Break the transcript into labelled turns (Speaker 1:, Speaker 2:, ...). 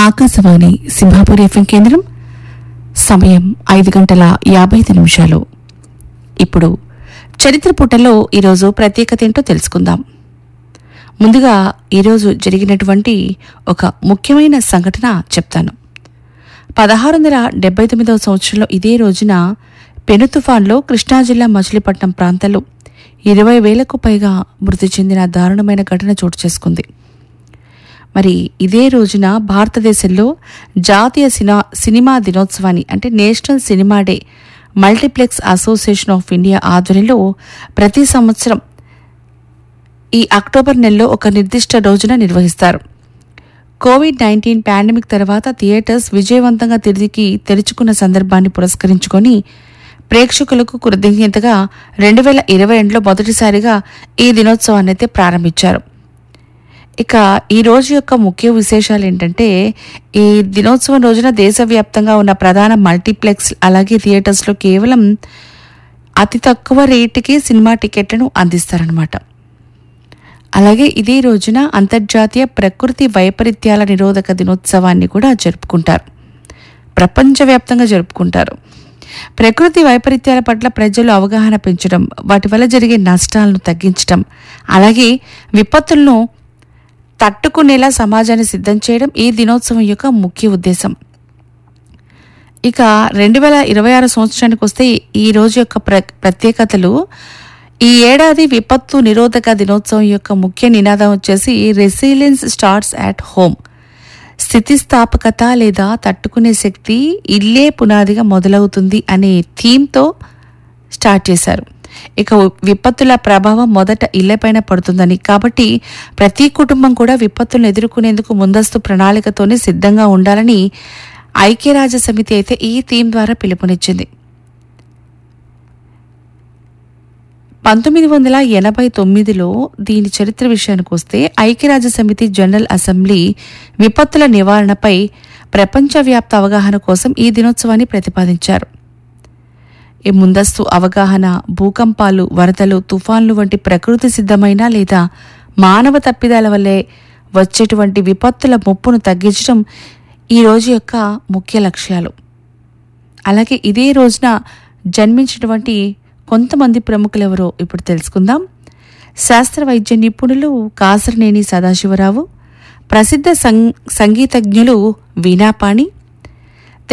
Speaker 1: Akashvani Simhapur FM కేంద్రం సమయం ఐదు గంటల యాభై ఐదు నిమిషాలు ఇప్పుడు చరిత్ర పుటల్లో ఈరోజు ప్రత్యేకత ఏంటో తెలుసుకుందాం ముందుగా ఈరోజు జరిగినటువంటి ఒక ముఖ్యమైన సంఘటన చెప్తాను పదహారు వందల డెబ్బై తొమ్మిదవ సంవత్సరంలో ఇదే రోజున పెను తుఫాన్లో కృష్ణా జిల్లా మచిలీపట్నం ప్రాంతంలో ఇరవై వేలకు పైగా మృతి చెందిన దారుణమైన ఘటన చోటు చేసుకుంది మరి ఇదే రోజున భారతదేశంలో జాతీయ సినా సినిమా దినోత్సవాన్ని అంటే national cinema day multiplex association of India ఆధ్వర్యంలో ప్రతి సంవత్సరం ఈ అక్టోబర్ నెలలో ఒక నిర్దిష్ట రోజున నిర్వహిస్తారు కోవిడ్ నైన్టీన్ పాండమిక్ తర్వాత థియేటర్స్ విజయవంతంగా తిరిగి తెరుచుకున్న సందర్భాన్ని పురస్కరించుకొని ప్రేక్షకులకు కృతజ్ఞతగా రెండు వేల ఇరవై రెండులో మొదటిసారిగా ఈ దినోత్సవాన్ని అయితే ప్రారంభించారు ఇక ఈ రోజు యొక్క ముఖ్య విశేషాలు ఏంటంటే ఈ దినోత్సవం రోజున దేశవ్యాప్తంగా ఉన్న ప్రధాన మల్టీప్లెక్స్ అలాగే థియేటర్స్లో కేవలం అతి తక్కువ రేటుకి సినిమా టికెట్లను అందిస్తారనమాట అలాగే ఇదే రోజున అంతర్జాతీయ ప్రకృతి వైపరీత్యాల నిరోధక దినోత్సవాన్ని కూడా జరుపుకుంటారు ప్రపంచవ్యాప్తంగా జరుపుకుంటారు ప్రకృతి వైపరీత్యాల పట్ల ప్రజలు అవగాహన పెంచడం వాటి వల్ల జరిగే నష్టాలను తగ్గించడం అలాగే విపత్తులను తట్టుకునేలా సమాజాన్ని సిద్ధం చేయడం ఈ దినోత్సవం యొక్క ముఖ్య ఉద్దేశం ఇక రెండు వేల ఇరవై ఆరు సంవత్సరానికి వస్తే ఈ రోజు యొక్క ప్ర ప్రత్యేకతలు ఈ ఏడాది విపత్తు నిరోధక దినోత్సవం యొక్క ముఖ్య నినాదం వచ్చేసి రెసిలియన్స్ స్టార్ట్స్ అట్ హోమ్ స్థితిస్థాపకత లేదా తట్టుకునే శక్తి ఇల్లే పునాదిగా మొదలవుతుంది అనే థీమ్తో స్టార్ట్ చేశారు ఇక విపత్తుల ప్రభావం మొదట ఇళ్లపైన పడుతుందని కాబట్టి ప్రతి కుటుంబం కూడా విపత్తులను ఎదుర్కొనేందుకు ముందస్తు ప్రణాళికతోనే సిద్ధంగా ఉండాలని ఐక్యరాజ్య సమితి అయితే ఈ థీమ్ ద్వారా పిలుపునిచ్చింది పంతొమ్మిది వందల ఎనభై తొమ్మిదిలో దీని చరిత్ర విషయానికి వస్తే ఐక్యరాజ్య సమితి జనరల్ అసెంబ్లీ విపత్తుల నివారణపై ప్రపంచవ్యాప్త అవగాహన కోసం ఈ దినోత్సవాన్ని ప్రతిపాదించారు ఈ ముందస్తు అవగాహన భూకంపాలు వరదలు తుఫాన్లు వంటి ప్రకృతి సిద్ధమైన లేదా మానవ తప్పిదాల వల్లే వచ్చేటువంటి విపత్తుల ముప్పును తగ్గించడం ఈ రోజు యొక్క ముఖ్య లక్ష్యాలు అలాగే ఇదే రోజున జన్మించినటువంటి కొంతమంది ప్రముఖులెవరో ఇప్పుడు తెలుసుకుందాం శాస్త్ర వైద్య నిపుణులు కాసరనేని సదాశివరావు ప్రసిద్ధ సం సంగీతజ్ఞులు వీణాపాణి